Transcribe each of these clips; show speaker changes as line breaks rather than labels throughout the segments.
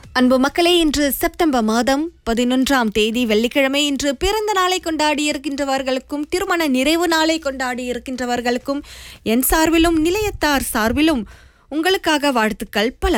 அன்பு மக்களே இன்று செப்டம்பர் மாதம் பதினொன்றாம் தேதி வெள்ளிக்கிழமை இன்று பிறந்த நாளை கொண்டாடி இருக்கின்றவர்களுக்கும் திருமண நிறைவு நாளை கொண்டாடி இருக்கின்றவர்களுக்கும் என் சார்பிலும் நிலையத்தார் சார்பிலும் உங்களுக்காக வாழ்த்துக்கள் பல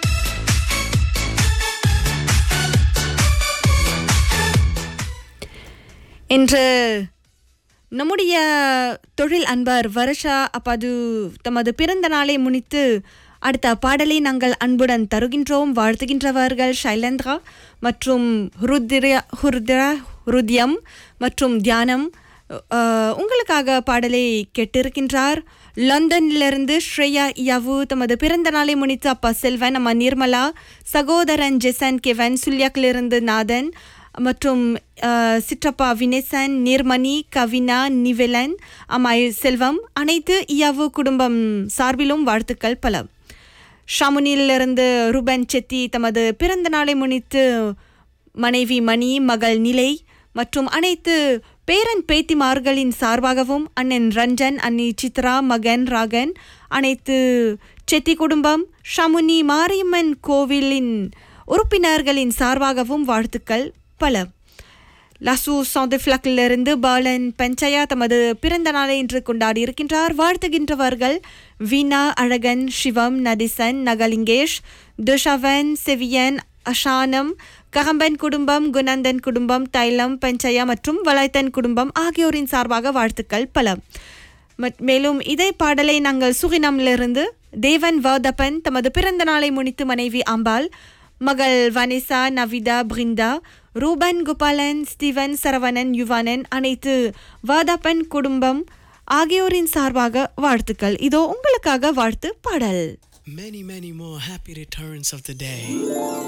இன்று நம்முடைய தொழில் அன்பர் வருஷா அப்பது தமது பிறந்த நாளை முன்னிட்டு அடுத்த பாடலை நாங்கள் அன்புடன் தருகின்றோம் வாழ்த்துகின்றவர்கள் ஷைலேந்திரா மற்றும் ஹுருத்ரா ஹுருத்ரா ஹுருத்யம் மற்றும் தியானம் அஹ், உங்களுக்காக பாடலை கேட்டிருக்கின்றார் லண்டனிலிருந்து ஸ்ரேயா யவு தமது பிறந்த நாளை முன்னிட்டு அப்பா செல்வன் அம்மா நிர்மலா சகோதரன் ஜெசன் கெவன் சுல்யாக்கிலிருந்து நாதன் மற்றும் அஹ், சிற்றப்பா வினேசன் நிர்மணி கவினா நிவலன் அம்மாய் செல்வம் அனைத்து இயாவு குடும்பம் சார்பிலும் வாழ்த்துக்கள் பல ஷமுனிலிருந்து ரூபன் செத்தி தமது பிறந்த நாளை முன்னிட்டு மனைவி மணி மகள் நிலை மற்றும் அனைத்து பேரன் பேத்திமார்களின் சார்பாகவும் அண்ணன் ரஞ்சன் அண்ணி சித்ரா மகன் ராகன் அனைத்து செத்தி குடும்பம் ஷமுனி மாரியம்மன் கோவிலின் உறுப்பினர்களின் சார்பாகவும் வாழ்த்துக்கள் பல லசு சௌதஃப்ளக்கிலிருந்து பாலன் பஞ்சயா தமது பிறந்த நாளை இன்று கொண்டாடி இருக்கின்றார் வாழ்த்துகின்றவர்கள் வீணா அழகன் சிவம் நதிசன் நகலிங்கேஷ் துஷவன் செவியன் அஷானம் ககம்பன் குடும்பம் குணந்தன் குடும்பம் தைலம் பஞ்சயா மற்றும் வளைத்தன் குடும்பம் ஆகியோரின் சார்பாக வாழ்த்துக்கள் பல மத்- மேலும் இதே பாடலை நாங்கள் சுகினமிலிருந்து தேவன் வாதப்பன் தமது பிறந்த நாளை முன்னிட்டு மனைவி அம்பாள் மகள் வனிசா நவிதா பிருந்தா ரூபன் கோபாலன் ஸ்டீவன் சரவணன் யுவானன் அனைத்து வாதப்பன் குடும்பம் ஆகியோரின் சார்பாக வாழ்த்துக்கள் இதோ உங்களுக்காக வாழ்த்து பாடல்
Many, many more happy returns of the day.